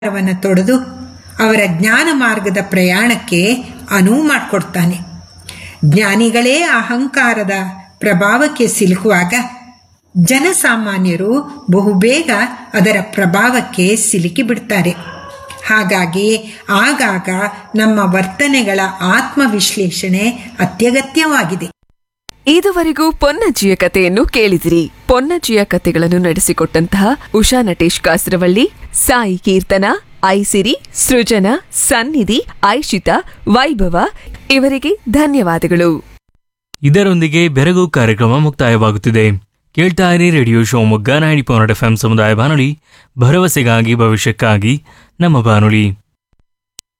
ಅಹಂಕಾರವನ್ನು ತೊಡೆದು ಅವರ ಜ್ಞಾನ ಮಾರ್ಗದ ಪ್ರಯಾಣಕ್ಕೆ ಅನುವು ಮಾಡಿಕೊಡ್ತಾನೆ ಜ್ಞಾನಿಗಳೇ ಅಹಂಕಾರದ ಪ್ರಭಾವಕ್ಕೆ ಸಿಲುಕುವಾಗ ಜನಸಾಮಾನ್ಯರು ಬಹುಬೇಗ ಅದರ ಪ್ರಭಾವಕ್ಕೆ ಸಿಲುಕಿ ಬಿಡ್ತಾರೆ ಹಾಗಾಗಿ ಆಗಾಗ ನಮ್ಮ ವರ್ತನೆಗಳ ಆತ್ಮವಿಶ್ಲೇಷಣೆ ಅತ್ಯಗತ್ಯವಾಗಿದೆ ಇದುವರೆಗೂ ಪೊನ್ನಜ್ಜಿಯ ಕಥೆಯನ್ನು ಕೇಳಿದಿರಿ ಪೊನ್ನಜ್ಜಿಯ ಕಥೆಗಳನ್ನು ನಡೆಸಿಕೊಟ್ಟಂತಹ ಉಷಾ ನಟೇಶ್ ಕಾಸರವಳ್ಳಿ ಸಾಯಿ ಕೀರ್ತನ ಐಸಿರಿ ಸೃಜನ ಸನ್ನಿಧಿ ಐಶಿತಾ ವೈಭವ ಇವರಿಗೆ ಧನ್ಯವಾದಗಳು ಇದರೊಂದಿಗೆ ಬೆರಗು ಕಾರ್ಯಕ್ರಮ ಮುಕ್ತಾಯವಾಗುತ್ತಿದೆ ಕೇಳ್ತಾ ಇರಿ radio Shivamogga ninety point F M ಸಮುದಾಯ ಬಾನುಲಿ ಭರವಸೆಗಾಗಿ ಭವಿಷ್ಯಕ್ಕಾಗಿ ನಮ್ಮ ಬಾನುಲಿ